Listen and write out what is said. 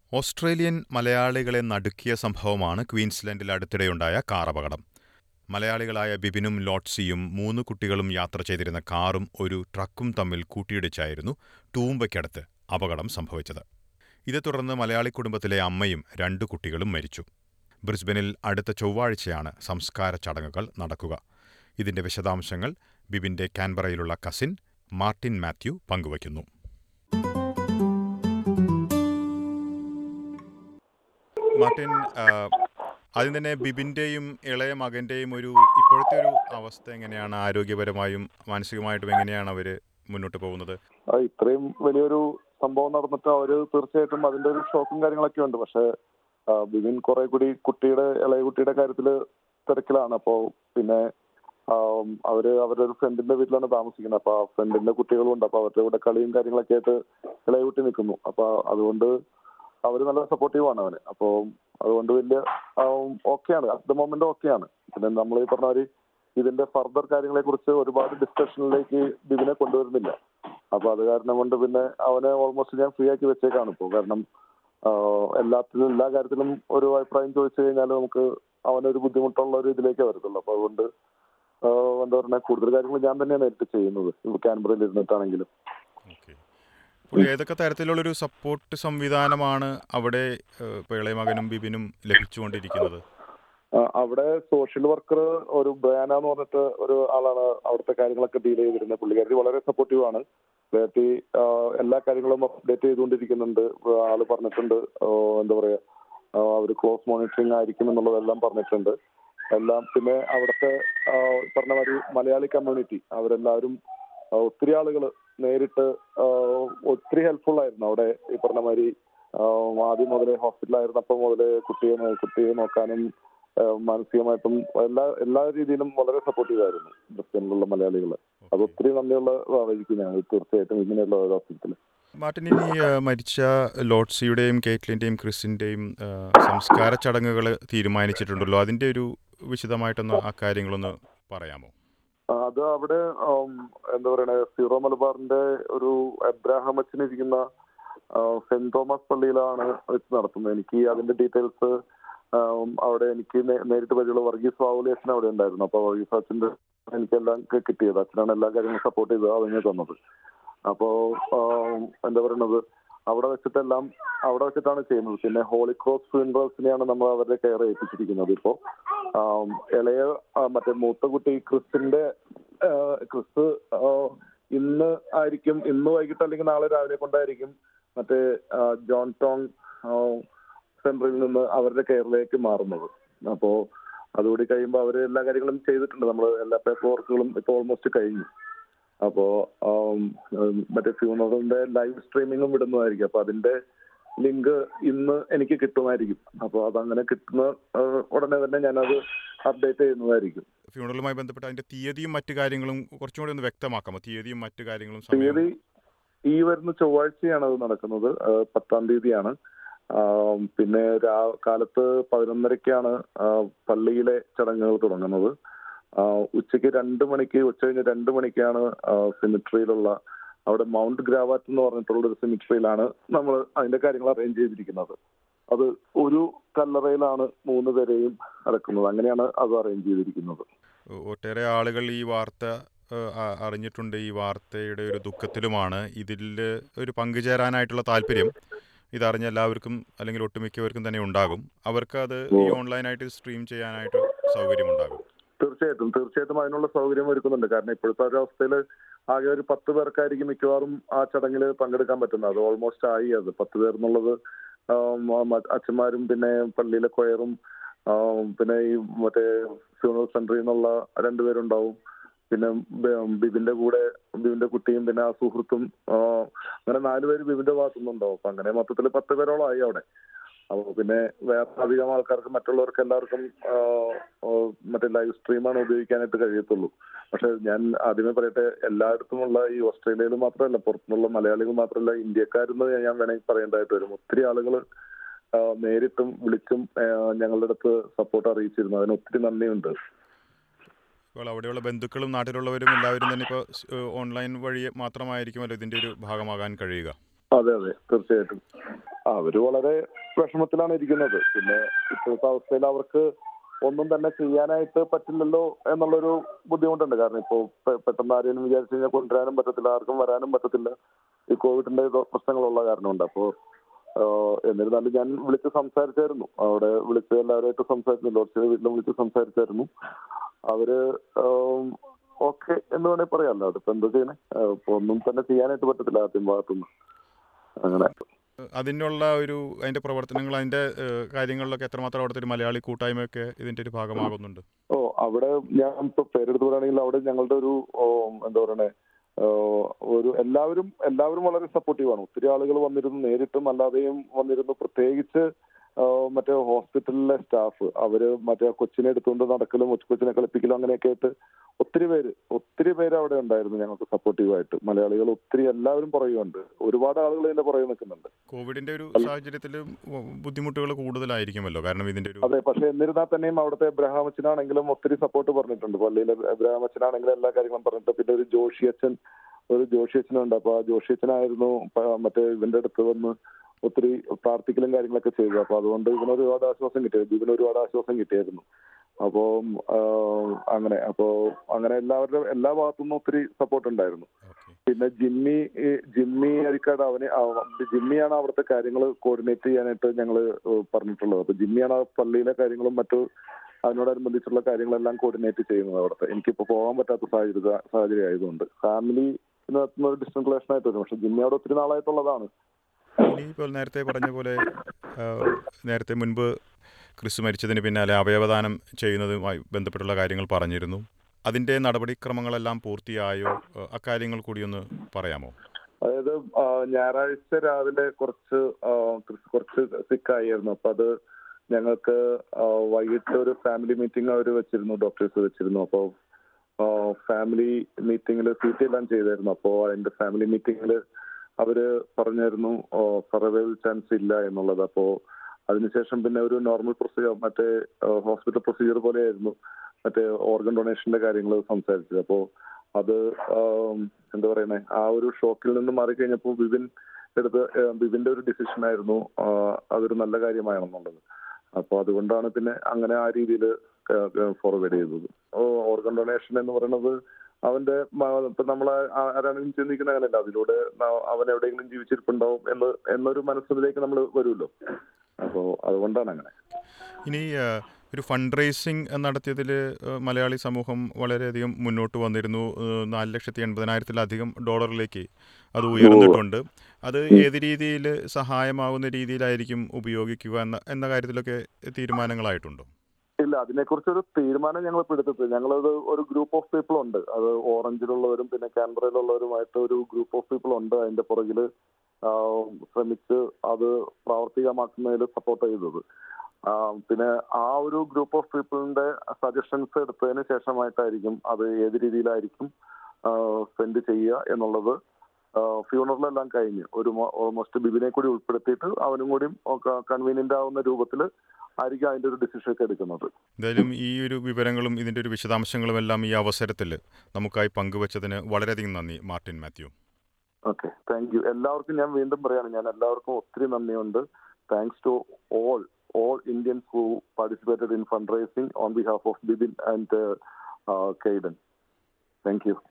Australian മലയാളികളെ നടുക്കിയ സംഭവമാണ് ക്വീൻസ്ലൻഡിൽ അടുത്തിടെയുണ്ടായ കാർ അപകടം മലയാളികളായ ബിബിനും ലോട്ട്സിയും മൂന്ന് കുട്ടികളും യാത്ര ചെയ്തിരുന്ന കാറും ഒരു ട്രക്കും തമ്മിൽ കൂട്ടിയിടിച്ചായിരുന്നു തൂമ്പയ്ക്കടുത്ത് അപകടം സംഭവിച്ചത് ഇതേ തുടർന്ന് മലയാളി കുടുംബത്തിലെ അമ്മയും രണ്ടു കുട്ടികളും മരിച്ചു ബ്രിസ്ബനിൽ അടുത്ത ചൊവ്വാഴ്ചയാണ് സംസ്കാര ചടങ്ങുകൾ നടക്കുക ഇതിന്റെ വിശദാംശങ്ങൾ ബിബിന്റെ കാൻബറയിലുള്ള കസിൻ മാർട്ടിൻ മാത്യു പങ്കുവയ്ക്കുന്നു മാർട്ടിൻ ആ, ആദ്യം തന്നെ ബിബിന്റെയും ഇളയ മകന്റെയും ഒരു ഇപ്പോഴത്തെ ഒരു അവസ്ഥ എങ്ങനെയാണ് ആരോഗ്യപരമായും മാനസികമായിട്ടും എങ്ങനെയാണ് അവര് മുന്നോട്ട് പോകുന്നത് ആ, ഇത്രയും വലിയൊരു സംഭവം നടന്നിട്ട് അവര് തീർച്ചയായിട്ടും അതിന്റെ ഒരു ഷോക്കും കാര്യങ്ങളൊക്കെ ഉണ്ട് പക്ഷെ ആ, ബിബിൻ കുറെ കൂടി കുട്ടിയുടെ ഇളയ കുട്ടിയുടെ കാര്യത്തില് തിരക്കിലാണ് അപ്പോ പിന്നെ ആ, അവര് അവരുടെ ഒരു ഫ്രണ്ടിന്റെ വീട്ടിലാണ് താമസിക്കുന്നത് അപ്പൊ ആ ഫ്രണ്ടിന്റെ കുട്ടികളും ഉണ്ട് അപ്പൊ അവരുടെ കൂടെ കളിയും കാര്യങ്ങളൊക്കെ ആയിട്ട് ഇളയ കുട്ടി നിൽക്കുന്നു അപ്പൊ അതുകൊണ്ട് അവര് നല്ല സപ്പോർട്ടീവ് ആണ് അവന് അപ്പോ അതുകൊണ്ട് വലിയ ഓക്കെയാണ് അറ്റ് ദ മൊമെന്റ് ഓക്കെയാണ് പിന്നെ നമ്മൾ ഈ പറഞ്ഞ മാതിരി ഇതിന്റെ ഫർദർ കാര്യങ്ങളെ കുറിച്ച് ഒരുപാട് ഡിസ്കഷനിലേക്ക് ബിബിനെ കൊണ്ടുവരുന്നില്ല അപ്പൊ അത് കാരണം കൊണ്ട് പിന്നെ അവനെ ഓൾമോസ്റ്റ് ഞാൻ ഫ്രീ ആക്കി വെച്ചേക്കാണ് ഇപ്പോൾ കാരണം ആഹ് എല്ലാത്തിലും എല്ലാ കാര്യത്തിലും ഒരു അഭിപ്രായം ചോദിച്ചു കഴിഞ്ഞാൽ നമുക്ക് അവനൊരു ബുദ്ധിമുട്ടുള്ള ഒരു ഇതിലേക്കേ വരത്തുള്ളൂ അപ്പൊ അതുകൊണ്ട് ആഹ് എന്താ പറയുക കൂടുതൽ കാര്യങ്ങൾ ഞാൻ തന്നെയാണ് നേരിട്ട് ചെയ്യുന്നത് ഇപ്പോൾ ക്യാൻബറയിൽ ഇരുന്നിട്ടാണെങ്കിലും ഓക്കെ പുള്ളി ഏതൊക്കെ തരത്തിലുള്ളൊരു സപ്പോർട്ട് സംവിധാനമാണ് അവിടെ ഏഹ്, ഇപ്പൊ ഇളയ മകനും ബിബിനും ലഭിച്ചുകൊണ്ടിരിക്കുന്നത് ആ, അവിടെ സോഷ്യൽ വർക്കർ ഒരു ബ്രാന എന്ന് പറഞ്ഞിട്ട് ഒരു ആളാണ് അവിടുത്തെ കാര്യങ്ങളൊക്കെ ഡീൽ ചെയ്തിരുന്നത് പുള്ളിക്കാരി വളരെ സപ്പോർട്ടീവ് ആണ് പുള്ളിക്കാരി ആ, എല്ലാ കാര്യങ്ങളും അപ്ഡേറ്റ് ചെയ്തുകൊണ്ടിരിക്കുന്നുണ്ട് ആള് പറഞ്ഞിട്ടുണ്ട് ആ, എന്താ പറയാ ആ, അവര് ക്ലോസ് മോണിറ്ററിംഗ് ആയിരിക്കും എന്നുള്ളതെല്ലാം പറഞ്ഞിട്ടുണ്ട് എല്ലാം പിന്നെ അവിടുത്തെ ആ, പറഞ്ഞ മാതിരി മലയാളി കമ്മ്യൂണിറ്റി അവരെല്ലാവരും ആ, ഒത്തിരി ആളുകൾ നേരിട്ട് ആ, ഒത്തിരി ഹെൽപ്ഫുൾ ആയിരുന്നു അവിടെ ഈ പറഞ്ഞ മാതിരി ആ, ആദ്യം മുതലേ ഹോസ്പിറ്റലായിരുന്നപ്പോൾ മുതലേ കുട്ടിയെ നോ- കുട്ടിയെ നോക്കാനും ആ, മാനസികമായിട്ടും എല്ലാ എല്ലാ രീതിയിലും വളരെ സപ്പോർട്ടീവ് ആയിരുന്നു ബ്രിസ്ബനിലുള്ള മലയാളികൾ അത് ഒത്തിരി നന്ദിയുള്ള ആയിരിക്കും ഞങ്ങൾ തീർച്ചയായിട്ടും ഇങ്ങനെയുള്ള ഒരു അവസരത്തിൽ മാർട്ടിൻ ഇനി ഏഹ്, മരിച്ച ലോട്ട്സിയുടെയും കേറ്റ്ലിന്റെയും ക്രിസിന്റെയും ഏഹ്, സംസ്കാര ചടങ്ങുകൾ തീരുമാനിച്ചിട്ടുണ്ടല്ലോ അതിന്റെ ഒരു വിശദമായിട്ടൊന്ന് ആ കാര്യങ്ങളൊന്ന് പറയാമോ ആ, അത് അവിടെ ആം, എന്താ പറയണേ സീറോ മലബാറിന്റെ ഒരു എബ്രാഹാം അച്ഛനിരിക്കുന്ന ആ, സെന്റ് തോമസ് പള്ളിയിലാണ് വെച്ച് നടത്തുന്നത് എനിക്ക് അതിന്റെ ഡീറ്റെയിൽസ് അവിടെ എനിക്ക് നേ- നേരിട്ട് പരിചയമുള്ള വർഗീസ് വാവുലി അച്ഛൻ അവിടെ ഉണ്ടായിരുന്നു അപ്പൊ വർഗീസ് അച്ഛന്റെ എനിക്കെല്ലാം കി- കിട്ടിയത് അച്ഛനാണ് എല്ലാ കാര്യങ്ങളും സപ്പോർട്ട് ചെയ്ത് അതിനെ തന്നത് അപ്പോ ആം, എന്താ പറയണത് അവിടെ വെച്ചിട്ടെല്ലാം അവിടെ വെച്ചിട്ടാണ് ചെയ്യുന്നത് പിന്നെ ഹോളി ക്രോസ് ഫ്യൂണറൽസിനെയാണ് നമ്മൾ അവരുടെ കെയർ ഏൽപ്പിച്ചിരിക്കുന്നത് ഇപ്പോ ആം, ഇളയ ആ, മറ്റേ മൂത്ത കുട്ടി ക്രിസ്റ്റിന്റെ ആ, ക്രിസ് ആ, ഇന്ന് ആയിരിക്കും ഇന്ന് വൈകിട്ട് അല്ലെങ്കിൽ നാളെ രാവിലെ കൊണ്ടായിരിക്കും മറ്റേ ആ, ജോൺ ടോങ് ആ, സെന്ററിൽ നിന്ന് അവരുടെ കെയറിലേക്ക് മാറുന്നത് അപ്പോ അതുകൂടി കഴിയുമ്പോൾ അവര് എല്ലാ കാര്യങ്ങളും ചെയ്തിട്ടുണ്ട് നമ്മൾ എല്ലാ പേപ്പർ വർക്കുകളും ഇപ്പൊ ഓൾമോസ്റ്റ് കഴിഞ്ഞു അപ്പോ ആം, ഉം, മറ്റേ ഫ്യൂണറിന്റെ ലൈവ് സ്ട്രീമിങ്ങും വിടുന്നതായിരിക്കും അപ്പൊ അതിന്റെ ലിങ്ക് ഇന്ന് എനിക്ക് കിട്ടുമായിരിക്കും അപ്പൊ അതങ്ങനെ കിട്ടുന്ന ആ, ഉടനെ തന്നെ ഞാനത് അപ്ഡേറ്റ് ചെയ്യുന്നതായിരിക്കും ഫ്യൂണറലുമായി ബന്ധപ്പെട്ട് അതിന്റെ തീയതിയും മറ്റു കാര്യങ്ങളും കുറച്ചും കൂടി ഒന്ന് വ്യക്തമാക്കാമോ തീയതിയും മറ്റു കാര്യങ്ങളും തീയതി സമയവും ഈ വരുന്ന ചൊവ്വാഴ്ചയാണ് അത് നടക്കുന്നത് ആ, പത്താം തീയതിയാണ് ആ, പിന്നെ രാ കാലത്ത് പതിനൊന്നരക്കാണ് ആ, പള്ളിയിലെ ചടങ്ങുകൾ തുടങ്ങുന്നത് ആ, ഉച്ചയ്ക്ക് രണ്ട് മണിക്ക് ഉച്ച കഴിഞ്ഞ് രണ്ട് മണിക്കാണ് സിമിട്രിയിലുള്ള അവിടെ മൗണ്ട് ഗ്രാവാറ്റ് എന്ന് പറഞ്ഞിട്ടുള്ള ഒരു സിമിട്രിയിലാണ് നമ്മൾ അതിന്റെ കാര്യങ്ങൾ അറേഞ്ച് ചെയ്തിരിക്കുന്നത് അത് ഒരു കല്ലറയിലാണ് മൂന്ന് പേരെയും അടക്കുന്നത് അങ്ങനെയാണ് അത് അറേഞ്ച് ചെയ്തിരിക്കുന്നത് ഒട്ടേറെ ആളുകൾ ഈ വാർത്ത ഏഹ്, അ- അറിഞ്ഞിട്ടുണ്ട് ഈ വാർത്തയുടെ ഒരു ദുഃഖത്തിലുമാണ് ഇതിൽ ഒരു പങ്കുചേരാനായിട്ടുള്ള താല്പര്യം ഇതറിഞ്ഞ എല്ലാവർക്കും അല്ലെങ്കിൽ ഒട്ടുമിക്കവർക്കും തന്നെ ഉണ്ടാകും അവർക്ക് അത് ഈ ഓൺലൈനായിട്ട് സ്ട്രീം ചെയ്യാനായിട്ട് സൗകര്യമുണ്ടാകും തീർച്ചയായിട്ടും തീർച്ചയായിട്ടും അതിനുള്ള സൗകര്യം ഒരുക്കുന്നുണ്ട് കാരണം ഇപ്പോഴത്തെ ഒരു അവസ്ഥയിൽ ആകെ ഒരു പത്ത് പേർക്കായിരിക്കും മിക്കവാറും ആ ചടങ്ങിൽ പങ്കെടുക്കാൻ പറ്റുന്നത് അത് ഓൾമോസ്റ്റ് ആയി അത് പത്ത് പേർ എന്നുള്ളത് ആം, മ- അച്ഛന്മാരും പിന്നെ പള്ളിയിലെ കൊയറും ആം, പിന്നെ ഈ മറ്റേ ഫ്യൂണറൽ സെന്ററിൽ നിന്നുള്ള രണ്ടുപേരുണ്ടാവും പിന്നെ ബ- ബിബിന്റെ കൂടെ ബിബിന്റെ കുട്ടിയും പിന്നെ ആ സുഹൃത്തും ആ, അങ്ങനെ നാലുപേര് ബിബിന്റെ ഭാഗത്തുനിന്നുണ്ടാവും അപ്പൊ അങ്ങനെ മൊത്തത്തിൽ പത്ത് പേരോളം ആയി അവിടെ അപ്പൊ പിന്നെ വേറെ അധികം ആൾക്കാർക്ക് മറ്റുള്ളവർക്ക് എല്ലാവർക്കും ആ, ഓ, മറ്റേ ലൈവ് സ്ട്രീമാണ് ഉപയോഗിക്കാനായിട്ട് കഴിയത്തുള്ളൂ പക്ഷെ ഞാൻ ആദ്യമേ പറയട്ടെ എല്ലായിടത്തുമുള്ള ഈ ഓസ്ട്രേലിയയിൽ മാത്രമല്ല പുറത്തുനിന്നുള്ള മലയാളികൾ മാത്രമല്ല ഇന്ത്യക്കാരെന്ന് ഞാൻ വേണമെങ്കിൽ പറയേണ്ടതായിട്ട് വരും ഒത്തിരി ആളുകൾ നേരിട്ടും വിളിച്ചും ആ, ഞങ്ങളുടെ അടുത്ത് സപ്പോർട്ട് അറിയിച്ചിരുന്നു അതിന് ഒത്തിരി നന്ദിയുണ്ട് ഇപ്പോൾ അവിടെയുള്ള ബന്ധുക്കളും നാട്ടിലുള്ളവരും എല്ലാവരും തന്നെ ഇപ്പോൾ ഓൺലൈൻ വഴി മാത്രമായിരിക്കുമല്ലോ ഇതിൻ്റെ ഒരു ഭാഗമാകാൻ കഴിയുക അതെ അതെ തീർച്ചയായിട്ടും അവര് വളരെ വിഷമത്തിലാണ് ഇരിക്കുന്നത് പിന്നെ ഇപ്പോഴത്തെ അവസ്ഥയിൽ അവർക്ക് ഒന്നും തന്നെ ചെയ്യാനായിട്ട് പറ്റില്ലല്ലോ എന്നുള്ളൊരു ബുദ്ധിമുട്ടുണ്ട് കാരണം ഇപ്പോൾ പെട്ടെന്ന് ആരെയും വിചാരിച്ചു കഴിഞ്ഞാൽ കൊണ്ടുവരാനും പറ്റത്തില്ല ആർക്കും വരാനും പറ്റത്തില്ല ഈ കോവിഡിന്റെ ഇത് പ്രശ്നങ്ങളുള്ള കാരണമുണ്ട് അപ്പോൾ എന്നിരുന്നാലും ഞാൻ വിളിച്ച് സംസാരിച്ചായിരുന്നു അവിടെ വിളിച്ച് എല്ലാവരുമായിട്ട് സംസാരിച്ചു ലോഡ്സിന്റെ വീട്ടിലും വിളിച്ച് സംസാരിച്ചായിരുന്നു അവര് ഓക്കെ എന്ന് വേണമെങ്കിൽ പറയാമല്ലോ അതിപ്പോ എന്താ ചെയ്യണേ ഇപ്പൊ ഒന്നും തന്നെ ചെയ്യാനായിട്ട് പറ്റത്തില്ല ആദ്യം ഭാഗത്തുനിന്ന് അങ്ങനെ അതിനുള്ള ഒരു അതിന്റെ പ്രവർത്തനങ്ങൾ അതിന്റെ ഏഹ്, കാര്യങ്ങളിലൊക്കെ എത്രമാത്രം അവിടുത്തെ ഒരു മലയാളി കൂട്ടായ്മയൊക്കെ ഇതിന്റെ ഒരു ഭാഗമാകുന്നുണ്ട് ഓ അവിടെ ഞാൻ ഇപ്പൊ പേരെടുത്ത് പറയുകയാണെങ്കിൽ അവിടെ ഞങ്ങളുടെ ഒരു ഓ, എന്താ പറയണേ ഓ, ഒരു എല്ലാവരും എല്ലാവരും വളരെ സപ്പോർട്ടീവാണ് ഒത്തിരി ആളുകൾ വന്നിരുന്നു നേരിട്ടും അല്ലാതെയും വന്നിരുന്നു പ്രത്യേകിച്ച് ആ, മറ്റേ ഹോസ്പിറ്റലിലെ സ്റ്റാഫ് അവര് മറ്റേ കൊച്ചിനെ എടുത്തുകൊണ്ട് നടക്കലും കൊച്ചിനെ കളിപ്പിക്കലും അങ്ങനെയൊക്കെ ആയിട്ട് ഒത്തിരി പേര് ഒത്തിരി പേര് അവിടെ ഉണ്ടായിരുന്നു ഞങ്ങൾക്ക് സപ്പോർട്ടീവായിട്ട് മലയാളികൾ ഒത്തിരി എല്ലാവരും പറയുന്നുണ്ട് ഒരുപാട് ആളുകൾ ഇതിന്റെ പുറകെ നിൽക്കുന്നുണ്ട് കോവിഡിന്റെ ഒരു സാഹചര്യത്തിൽ ബുദ്ധിമുട്ടുകൾ കൂടുതലായിരിക്കുമല്ലോ കാരണം ഇതിന്റെ ഒരു അതെ പക്ഷെ എന്നിരുന്നാൽ തന്നെയും അവിടുത്തെ എബ്രഹാം അച്ഛനാണെങ്കിലും ഒത്തിരി സപ്പോർട്ട് പറഞ്ഞിട്ടുണ്ട് പള്ളിയിലെ എബ്രഹാം അച്ഛനാണെങ്കിലും എല്ലാ കാര്യങ്ങളും പറഞ്ഞിട്ട് പിന്നെ ഒരു ജോഷി അച്ഛൻ ഒരു ജോഷി അച്ഛനുണ്ട് അപ്പൊ ആ ജോഷി അച്ഛനായിരുന്നു പ- മറ്റേ ഇവന്റെ അടുത്ത് വന്ന് ഒത്തിരി പ്രാർത്ഥിക്കലും കാര്യങ്ങളൊക്കെ ചെയ്തു അപ്പൊ അതുകൊണ്ട് ഇവന് ഒരുപാട് ആശ്വാസം കിട്ടിയത് ഇവന് ഒരുപാട് ആശ്വാസം കിട്ടിയായിരുന്നു അപ്പോ അങ്ങനെ അപ്പോ അങ്ങനെ എല്ലാവരുടെ എല്ലാ ഭാഗത്തുനിന്നും ഒത്തിരി സപ്പോർട്ട് ഉണ്ടായിരുന്നു ഓക്കെ പിന്നെ ജിമ്മി ഈ ജിമ്മി അരിക്കാട് അവന് അവ- ജിമ്മിയാണ് അവിടുത്തെ കാര്യങ്ങൾ കോർഡിനേറ്റ് ചെയ്യാനായിട്ട് ഞങ്ങൾ പറഞ്ഞിട്ടുള്ളത് അപ്പൊ ജിമ്മിയാണ് ആ പള്ളിയിലെ കാര്യങ്ങളും മറ്റു അതിനോടനുബന്ധിച്ചുള്ള കാര്യങ്ങളെല്ലാം കോർഡിനേറ്റ് ചെയ്യുന്നത് അവിടുത്തെ എനിക്കിപ്പോ പോകാൻ പറ്റാത്ത സാഹചര്യ സാഹചര്യം ആയതുകൊണ്ട് ഫാമിലി ഒരു ഡിസ്റ്റന്റ് റിലേഷൻ ആയിട്ട് വരും പക്ഷെ ജിമ്മി അവിടെ ഒത്തിരി നാളായിട്ടുള്ളതാണ് ഇനി ഇപ്പോൾ നേരത്തെ പറഞ്ഞ പോലെ ആ, നേരത്തെ മുൻപ് ക്രിസ്തു മരിച്ചതിന് പിന്നാലെ അവയവദാനം ചെയ്യുന്നതുമായി ബന്ധപ്പെട്ടുള്ള കാര്യങ്ങൾ പറഞ്ഞിരുന്നു അതിൻ്റെ നടപടിക്രമങ്ങളെല്ലാം പൂർത്തിയായോ ആ, അക്കാര്യങ്ങൾ കൂടി ഒന്ന് പറയാമോ അതായത് ആ, ഞായറാഴ്ച രാവിലെ കുറച്ച് ആ, ക്രിസ് കുറച്ച് സിക്കായിരുന്നു അപ്പൊ അത് ഞങ്ങൾക്ക് ആ, വൈകിട്ട് ഒരു ഫാമിലി മീറ്റിംഗ് അവർ വെച്ചിരുന്നു ഡോക്ടേഴ്സ് വെച്ചിരുന്നു അപ്പോൾ ഫാമിലി മീറ്റിംഗിൽ സീറ്റ് എല്ലാം ചെയ്തായിരുന്നു അപ്പോൾ അതിന്റെ ഫാമിലി മീറ്റിംഗിൽ അവര് പറഞ്ഞായിരുന്നു സർവൈവൽ ചാൻസ് ഇല്ല എന്നുള്ളത് അപ്പോ അതിനുശേഷം പിന്നെ ഒരു നോർമൽ പ്രൊസീജിയർ മറ്റേ ഹോസ്പിറ്റൽ പ്രൊസീജിയർ പോലെയായിരുന്നു മറ്റേ ഓർഗൻ ഡൊണേഷന്റെ കാര്യങ്ങൾ സംസാരിച്ചത് അപ്പോ അത് ആം, എന്താ പറയുന്നത് ആ ഒരു ഷോക്കിൽ നിന്ന് മാറിക്കഴിഞ്ഞപ്പോൾ വിപിൻ എടുത്ത് ആ, വിപിന്റെ ഒരു ഡിസിഷൻ ആയിരുന്നു ആ, അതൊരു നല്ല കാര്യമാണെന്നുള്ളത് അപ്പൊ അതുകൊണ്ടാണ് പിന്നെ അങ്ങനെ ആ രീതിയിൽ ഫോർവേഡ് ചെയ്തത് ഓർഗൻ ഡൊണേഷൻ എന്ന് പറയുന്നത് അവന്റെ മ- ഇപ്പൊ നമ്മൾ ആരാണെങ്കിലും ചിന്തിക്കുന്ന അങ്ങനെയല്ല അതിലൂടെ ന- അവൻ എവിടെയെങ്കിലും ജീവിച്ചിരിപ്പുണ്ടാവും എന്ന് എന്നൊരു മനസ്സിലേക്ക് നമ്മൾ വരുമല്ലോ അപ്പോ അതുകൊണ്ടാണ് അങ്ങനെ ഇനി ആ, ഒരു ഫണ്ട് റേസിംഗ് നടത്തിയതിൽ മലയാളി സമൂഹം വളരെയധികം മുന്നോട്ട് വന്നിരുന്നു ആ, നാല് ലക്ഷത്തി എൺപതിനായിരത്തിലധികം ഡോളറിലേക്ക് അത് ഉയർന്നിട്ടുണ്ട് അത് ഏത് രീതിയിൽ സഹായമാകുന്ന രീതിയിലായിരിക്കും ഉപയോഗിക്കുക എന്ന എന്ന കാര്യത്തിലൊക്കെ തീരുമാനങ്ങളായിട്ടുണ്ടോ ഇല്ല അതിനെക്കുറിച്ച് ഒരു തീരുമാനം ഞങ്ങൾ ഇപ്പോൾ എടുത്തിട്ടില്ല ഞങ്ങളത് ഒരു ഗ്രൂപ്പ് ഓഫ് പീപ്പിൾ ഉണ്ട് അത് ഓറഞ്ചിലുള്ളവരും പിന്നെ കാൻബറയിലുള്ളവരുമായിട്ട് ഒരു ഗ്രൂപ്പ് ഓഫ് പീപ്പിൾ ഉണ്ട് അതിന്റെ പുറകിൽ ശ്രമിച്ച് അത് പ്രാവർത്തികമാക്കുന്നതിൽ സപ്പോർട്ട് ചെയ്തത് ആ, പിന്നെ ആ ഒരു ഗ്രൂപ്പ് ഓഫ് പീപ്പിളിന്റെ സജഷൻസ് എടുത്തതിന് ശേഷമായിട്ടായിരിക്കും അത് ഏത് രീതിയിലായിരിക്കും സ്പെൻഡ് ചെയ്യുക എന്നുള്ളത് ഫ്യൂണറലെല്ലാം കഴിഞ്ഞ് ഒരു ഓൾമോസ്റ്റ് ബിബിനെ കൂടി ഉൾപ്പെടുത്തിയിട്ട് അവനും കൂടി കൺവീനിയന്റ് ആവുന്ന രൂപത്തിൽ ആയിരിക്കും അതിന്റെ ഒരു ഡിസിഷൻ ഒക്കെ എടുക്കുന്നത് എന്തായാലും ഈ ഒരു വിവരങ്ങളും ഇതിൻ്റെ ഒരു വിശദാംശങ്ങളും എല്ലാം ഈ അവസരത്തിൽ നമുക്കായി പങ്കുവച്ചതിന് വളരെയധികം നന്ദി Martin Mathew okay thank you എല്ലാവർക്കും ഞാൻ വീണ്ടും പറയാണ് ഞാൻ എല്ലാവർക്കും ഒത്തിരി നന്ദിയുണ്ട് thanks to all all Indians who participated in fund raising on behalf of Bibin and Kaiden thank U